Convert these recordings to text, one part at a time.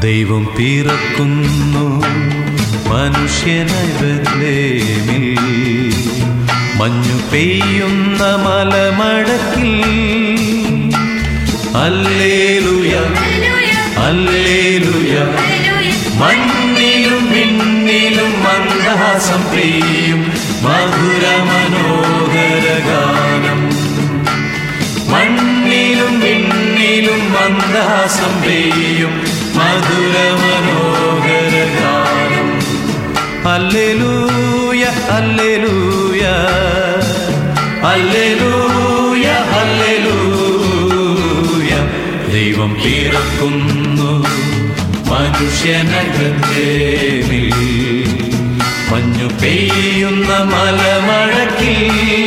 ദൈവം പിറക്കുന്നു മനുഷ്യനായി ബത്ലേമിൽ മഞ്ഞു പെയ്യുന്ന മലമടക്കിൽ അല്ലേലുയ അല്ലേലുയ മണ്ണിലും മിന്നിലും മന്ദഹാസം പെയ്യും മധുര മനോഹര ഗാനം മണ്ണിലും മിന്നിലും മന്ദഹാസം പെയ്യും മധുര മനോഹര ഗാനം അല്ലെലൂയ അല്ലെലൂയ അല്ലെലൂയ അല്ലെലൂയ ദൈവം പിറക്കുന്നു മനുഷ്യനകത്തേമിൽ മഞ്ഞു പെയ്യുന്ന മലമഴക്കിൽ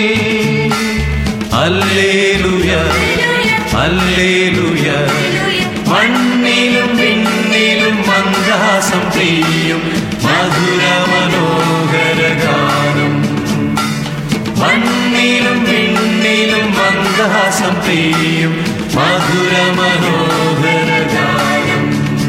അല്ലേലുയ അല്ലേലുയ മണ്ണിലും പിന്നിലും മന്ദഹാസം പെയ്യും മധുര മനോഹര ഗാനം മണ്ണിലും പിന്നിലും മന്ദഹാസം പെയ്യും മധുര മനോഹര ഗാനം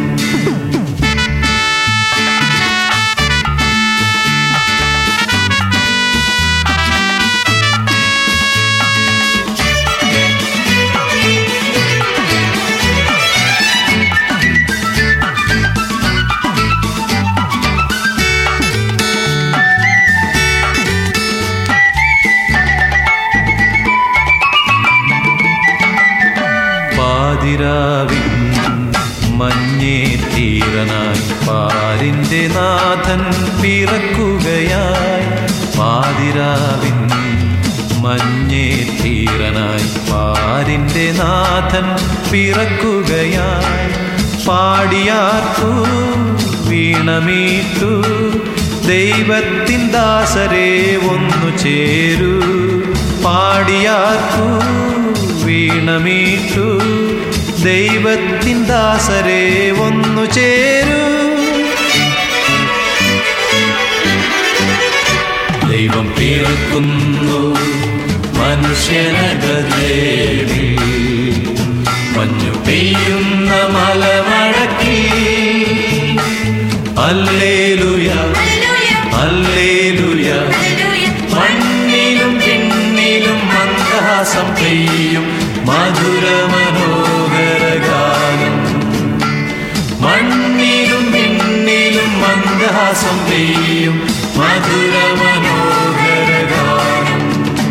പാതിരാവിൻ മഞ്ഞേ തീരനായി പാരിന്റെ നാഥൻ പിറക്കുകയായി പാതിരാവിൻ മഞ്ഞേ തീരനായി പാരിന്റെ നാഥൻ പിറക്കുകയായി പാടിയാർത്തു വീണമീട്ടു ദൈവത്തിൻ ദാസരെ ഒന്നു ചേരൂ പാടിയാർത്തു വീണമീട്ടു ദൈവത്തിൻ ദാസരെ ഒന്നു ചേരൂ ദൈവം പിറക്കുന്നു മനുഷ്യനകതേവി മഞ്ഞു പെയ്യുന്ന മലമഴക്കി അല്ലേലുയ അല്ലേലുയ മണ്ണിലും പിന്നിലും മന്ദഹാസം പെയ്യും മധുര മനോഹര ഗാനം മണ്ണിലും പിന്നിലും മന്ദഹാസം പെയ്യും മധുര മനോഹര ഗാനം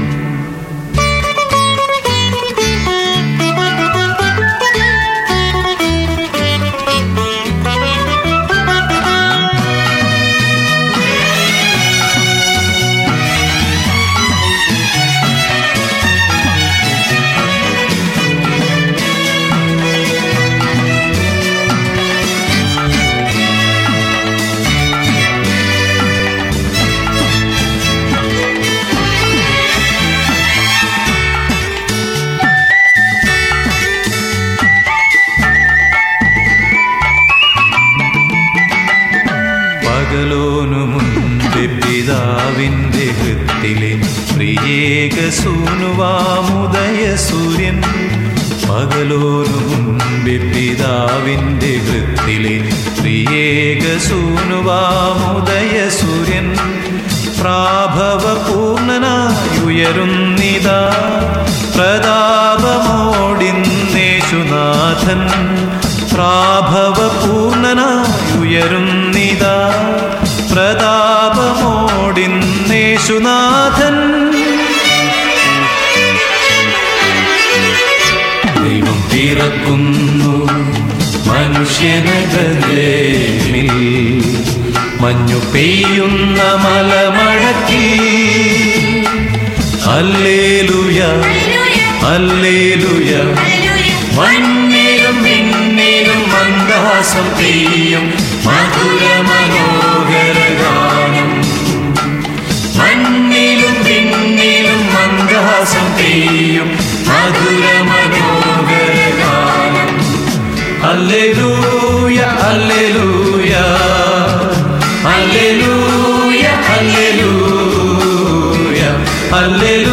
പകലോനു മുൻപ് പിതാവിൻ്റെ ഹൃത്തിലെ പ്രിയേക സൂനുവാമുദയ സൂര്യൻ പകലോനു മുൻപ് പിതാവിൻ്റെ ഹൃത്തിലെ പ്രിയേക സൂനുവാമുദയ സൂര്യൻ പ്രാഭവ പൂർണ്ണനായുയരുന്നിതാ പ്രതാപമോടിന്നേശുനാഥൻ പ്രാഭവ പൂർണ്ണനായുയരുന്നിതാ പ്രതാപമോടിന്നേശുനാഥൻ ദൈവം പിറക്കുന്നു മനുഷ്യനകലേമിൽ മഞ്ഞു പെയ്യുന്ന മലമഴക്കി അല്ലേലുയ അല്ലേലുയ മണ്ണിലും പിന്നിലും മന്ദഹാസം പെയ്യും മധുര മനോഹര ഗാനം മണ്ണിലും പിന്നിലും മന്ദഹാസം പെയ്യും മധുര മനോഹര ഗാനം hallelujah hallelujah hallelujah hallelujah alleluia